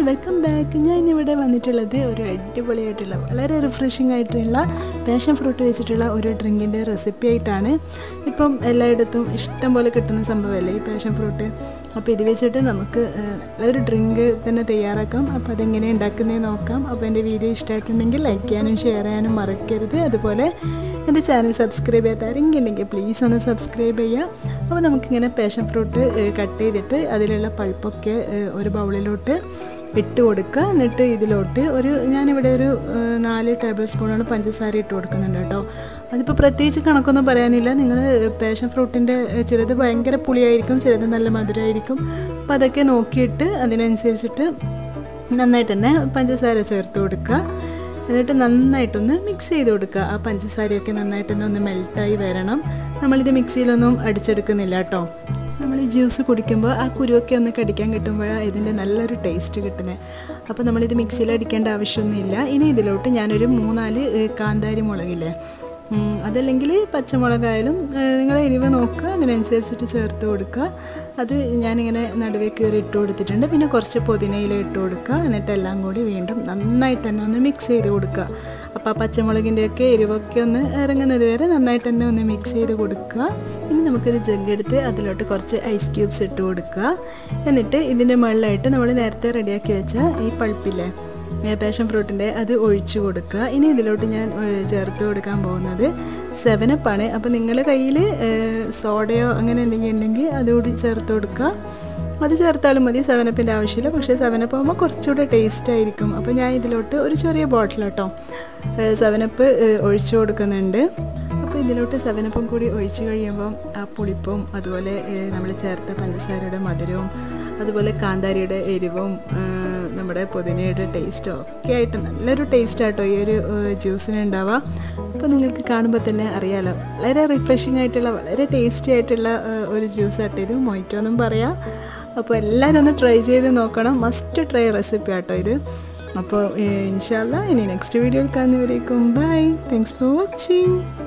welcome back ഞാൻ ഇന്നിവിടെ വന്നിട്ടുള്ളത് ഒരു അടിപൊളിയായിട്ടുള്ള വളരെ റിഫ്രഷിംഗ് ആയിട്ടുള്ള പാഷൻ ഫ്രൂട്ട് വെച്ചിട്ടുള്ള ഒരു ഡ്രിങ്കിൻ്റെ റെസിപ്പി ആയിട്ടാണ് ഇപ്പം എല്ലായിടത്തും ഇഷ്ടം പോലെ കിട്ടുന്ന സംഭവമല്ലേ ഈ പാഷൻ ഫ്രൂട്ട് അപ്പോൾ ഇത് വെച്ചിട്ട് നമുക്ക് ഏഹ്, നല്ലൊരു ഡ്രിങ്ക് തന്നെ തയ്യാറാക്കാം അപ്പോൾ അതെങ്ങനെ ഉണ്ടാക്കുന്നതെന്ന് നോക്കാം അപ്പോൾ എൻ്റെ വീഡിയോ ഇഷ്ടമായിട്ടുണ്ടെങ്കിൽ ലൈക്ക് ചെയ്യാനും ഷെയർ ചെയ്യാനും മറക്കരുത് അതുപോലെ എൻ്റെ ചാനൽ സബ്സ്ക്രൈബ് ചെയ്യാത്ത ആരെങ്കിലും ഉണ്ടെങ്കിൽ പ്ലീസ് ഒന്ന് സബ്സ്ക്രൈബ് ചെയ്യുക അപ്പോൾ നമുക്കിങ്ങനെ പാഷൻ ഫ്രൂട്ട് കട്ട് ചെയ്തിട്ട് അതിലുള്ള പൾപ്പൊക്കെ ഏഹ്, ഒരു ബൗളിലോട്ട് ഇട്ട് കൊടുക്കുക എന്നിട്ട് ഇതിലോട്ട് ഒരു ഞാനിവിടെ ഒരു ഏഹ്, നാല് ടേബിൾ സ്പൂണോളം പഞ്ചസാര ഇട്ട് കൊടുക്കുന്നുണ്ട് കേട്ടോ അതിപ്പോൾ പ്രത്യേകിച്ച് കണക്കൊന്നും പറയാനില്ല നിങ്ങൾ പാഷൻ ഫ്രൂട്ടിൻ്റെ ചിലത് ഭയങ്കര പുളിയായിരിക്കും ചിലത് നല്ല മധുരമായിരിക്കും അപ്പോൾ അതൊക്കെ നോക്കിയിട്ട് അതിനനുസരിച്ചിട്ട് നന്നായിട്ട് തന്നെ പഞ്ചസാര ചേർത്ത് കൊടുക്കുക എന്നിട്ട് നന്നായിട്ടൊന്ന് മിക്സ് ചെയ്ത് കൊടുക്കുക ആ പഞ്ചസാരയൊക്കെ നന്നായിട്ട് തന്നെ ഒന്ന് മെൽട്ടായി വരണം നമ്മളിത് മിക്സിയിലൊന്നും അടിച്ചെടുക്കുന്നില്ല കേട്ടോ നമ്മൾ ഈ ജ്യൂസ് കുടിക്കുമ്പോൾ ആ കുരുവൊക്കെ ഒന്ന് കടിക്കാൻ കിട്ടുമ്പോഴാണ് ഇതിൻ്റെ നല്ലൊരു ടേസ്റ്റ് കിട്ടുന്നത് അപ്പോൾ നമ്മളിത് മിക്സിയിൽ അടിക്കേണ്ട ആവശ്യമൊന്നുമില്ല ഇനി ഇതിലോട്ട് ഞാനൊരു മൂന്നാല് ഏഹ്, കാന്താരി മുളകില്ലേ ഉം, അതല്ലെങ്കിൽ പച്ചമുളകായാലും ഏഹ്, നിങ്ങളെ എരിവ് നോക്കുക അതിനനുസരിച്ചിട്ട് ചേർത്ത് കൊടുക്കുക അത് ഞാനിങ്ങനെ നടുവേ കയറി ഇട്ട് കൊടുത്തിട്ടുണ്ട് പിന്നെ കുറച്ച് പുതിനയില ഇട്ട് കൊടുക്കുക എന്നിട്ട് എല്ലാം കൂടി വീണ്ടും നന്നായിട്ട് തന്നെ ഒന്ന് മിക്സ് ചെയ്ത് കൊടുക്കുക അപ്പോൾ ആ പച്ചമുളകിൻ്റെയൊക്കെ എരിവൊക്കെ ഒന്ന് ഇറങ്ങുന്നത് വരെ നന്നായിട്ട് തന്നെ ഒന്ന് മിക്സ് ചെയ്ത് കൊടുക്കുക ഇനി നമുക്കൊരു ജഗ് എടുത്ത് അതിലോട്ട് കുറച്ച് ഐസ് ക്യൂബ്സ് ഇട്ട് കൊടുക്കുക എന്നിട്ട് ഇതിൻ്റെ മുകളിലായിട്ട് നമ്മൾ നേരത്തെ റെഡിയാക്കി വെച്ച ഈ പൾപ്പില്ലേ പാഷൻ ഫ്രൂട്ടിൻ്റെ അത് ഒഴിച്ചു കൊടുക്കുക ഇനി ഇതിലോട്ട് ഞാൻ ഏഹ്, ചേർത്ത് കൊടുക്കാൻ പോകുന്നത് സെവനപ്പാണ് അപ്പോൾ നിങ്ങളുടെ കയ്യിൽ സോഡയോ അങ്ങനെ എന്തെങ്കിലും ഉണ്ടെങ്കിൽ അതുകൂടി ചേർത്ത് കൊടുക്കുക അത് ചേർത്താലും മതി സെവനപ്പിൻ്റെ ആവശ്യമില്ല പക്ഷേ സെവനപ്പ് ആകുമ്പോൾ കുറച്ചുകൂടെ ടേസ്റ്റ് ആയിരിക്കും അപ്പോൾ ഞാൻ ഇതിലോട്ട് ഒരു ചെറിയ ബോട്ടിൽ കേട്ടോ സെവനപ്പ് ഒഴിച്ചു കൊടുക്കുന്നുണ്ട് അപ്പോൾ ഇതിലോട്ട് സെവനപ്പും കൂടി ഒഴിച്ച് കഴിയുമ്പം ആ പുളിപ്പും അതുപോലെ നമ്മൾ ചേർത്ത പഞ്ചസാരയുടെ മധുരവും അതുപോലെ കാന്താരിയുടെ എരിവും ആ, നമ്മുടെ പുതിനയുടെ ടേസ്റ്റും ഒക്കെ ആയിട്ട് നല്ലൊരു ടേസ്റ്റ് ആട്ടോ ഈ ഒരു ജ്യൂസിന് ഉണ്ടാവുക അപ്പോൾ നിങ്ങൾക്ക് കാണുമ്പോൾ തന്നെ അറിയാലോ വളരെ റിഫ്രഷിംഗ് ആയിട്ടുള്ള വളരെ ടേസ്റ്റി ആയിട്ടുള്ള ആ, ഒരു ജ്യൂസ് ആട്ടോ ഇത് മൊയ്റ്റോ എന്നും പറയാം അപ്പോൾ എല്ലാവരും ഒന്ന് ട്രൈ ചെയ്ത് നോക്കണം മസ്റ്റ് ട്രൈ റെസിപ്പി ആട്ടോ ഇത് അപ്പോൾ ഇൻഷാല്ല ഇനി നെക്സ്റ്റ് വീഡിയോയിൽ കാണുന്നവരേക്കും ബൈ താങ്ക്സ് ഫോർ വാച്ചിങ്